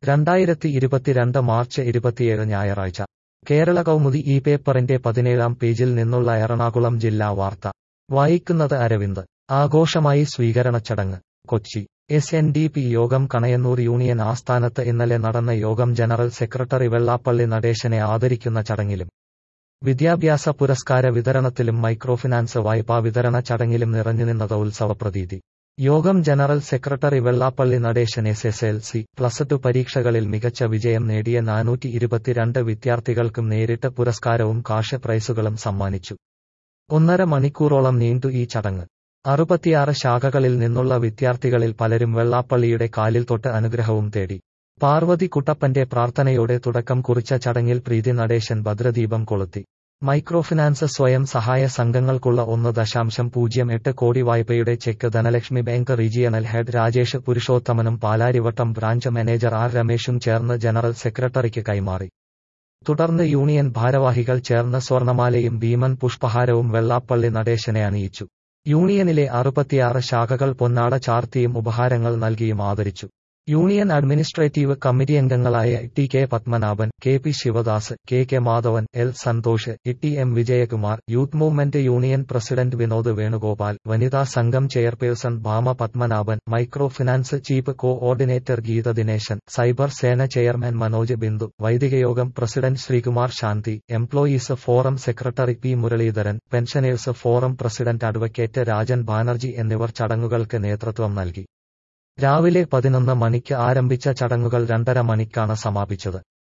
രണ്ടായിരത്തി ഇരുപത്തിരണ്ട് മാർച്ച് ഇരുപത്തിയേഴ് ഞായറാഴ്ച കേരള കൗമുദി ഈ പേപ്പറിന്റെ പതിനേഴാം പേജിൽ നിന്നുള്ള എറണാകുളം ജില്ലാ വാർത്ത വായിക്കുന്നത് അരവിന്ദ് ആഘോഷമായി സ്വീകരണ ചടങ്ങ് Kochi S N D P യോഗം കണയന്നൂർ യൂണിയൻ ആസ്ഥാനത്ത് ഇന്നലെ നടന്ന യോഗം ജനറൽ സെക്രട്ടറി വെള്ളാപ്പള്ളി നടേശനെ ആദരിക്കുന്ന ചടങ്ങിലും വിദ്യാഭ്യാസ പുരസ്കാര വിതരണത്തിലും മൈക്രോഫിനാൻസ് വായ്പാ വിതരണ ചടങ്ങിലും നിറഞ്ഞുനിന്നത് ഉത്സവപ്രതീതി യോഗം general secretary Vellappally Natesan S S L C plus two പരീക്ഷകളിൽ മികച്ച വിജയം നേടിയ നാനൂറ്റി ഇരുപത്തിരണ്ട് വിദ്യാർത്ഥികൾക്കും നേരിട്ട് പുരസ്കാരവും കാഷ് പ്രൈസുകളും സമ്മാനിച്ചു ഒന്നര മണിക്കൂറോളം നീണ്ടു ഈ ചടങ്ങ് അറുപത്തിയാറ് ശാഖകളിൽ നിന്നുള്ള വിദ്യാർത്ഥികളിൽ പലരും വെള്ളാപ്പള്ളിയുടെ കാലിൽ തൊട്ട് അനുഗ്രഹവും തേടി പാർവതി കുട്ടപ്പന്റെ പ്രാർത്ഥനയോടെ തുടക്കം കുറിച്ച ചടങ്ങിൽ പ്രീതി നടേശൻ ഭദ്രദീപം കൊളുത്തി മൈക്രോഫിനാൻസ് സ്വയം സഹായ സംഘങ്ങൾക്കുള്ള ഒന്ന് ദശാംശം പൂജ്യം എട്ട് കോടി വായ്പയുടെ cheque Dhanalakshmi bank regional head Rajesh പുരുഷോത്തമനും പാലാരിവട്ടം ബ്രാഞ്ച് മാനേജർ ആർ രമേശും ചേർന്ന് ജനറൽ സെക്രട്ടറിക്ക് കൈമാറി തുടർന്ന് യൂണിയൻ ഭാരവാഹികൾ ചേർന്ന് സ്വർണമാലയും ഭീമൻ പുഷ്പഹാരവും വെള്ളാപ്പള്ളി നടേശനെ അണിയിച്ചു യൂണിയനിലെ അറുപത്തിയാറ് ശാഖകൾ പൊന്നാട ചാർത്തിയും ഉപഹാരങ്ങൾ നൽകിയും ആദരിച്ചു യൂണിയൻ അഡ്മിനിസ്ട്രേറ്റീവ് കമ്മിറ്റി അംഗങ്ങളായ T K Padmanabhan K P Sivadas K K Madhavan L Santhosh T M Vijayakumar youth movement union president Vinod Venugopal വനിതാ സംഘം chairperson Bhama Padmanabhan micro finance chief coordinator Geetha Dineshan cyber Sena chairman Manoj Bindu വൈദികയോഗം president Sreekumar Shanthi employees forum secretary P Muraleedharan pensioners forum president advocate Rajan Banerjee എന്നിവർ ചടങ്ങുകൾക്ക് നേതൃത്വം നൽകി രാവിലെ പതിനൊന്ന് മണിക്ക് ആരംഭിച്ച ചടങ്ങുകൾ രണ്ടര മണിക്കാണ് സമാപിച്ചത്